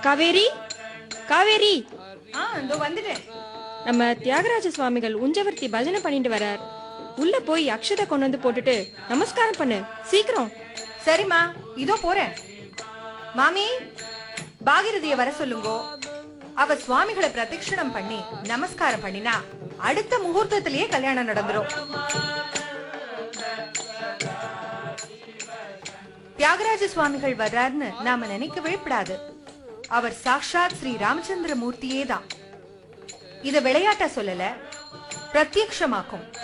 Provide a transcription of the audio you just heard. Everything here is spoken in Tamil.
காவேரி காவேரி ஆ இதோ வந்துட்டேன் நம்ம தியாகராஜ சுவாமிகள் உஞ்சவர்த்தி பஜனை பண்ணிட்டு வரார் உள்ள போய் அக்ஷதை கொண்டு வந்து போட்டுட்டு நமஸ்காரம் பண்ணு சீக்கிரம் சரிம்மா இதோ போறேன் மாமி பாகிரதிய வர சொல்லுங்கோ அவ சுவாமிகளை பிரதட்சிணம் பண்ணி நமஸ்காரம் பண்ணினா அடுத்த முகூர்த்தத்திலேயே கல்யாணம் நடந்துரும் தியாகராஜ சுவாமிகள் வர்றாருன்னு நாம நினைக்கவே கூடாது அவர் சாக்ஷாத் ஸ்ரீ ராமச்சந்திர மூர்த்தியே தான் இத விளையாட்டா சொல்லல பிரத்யக்ஷமாக்கும்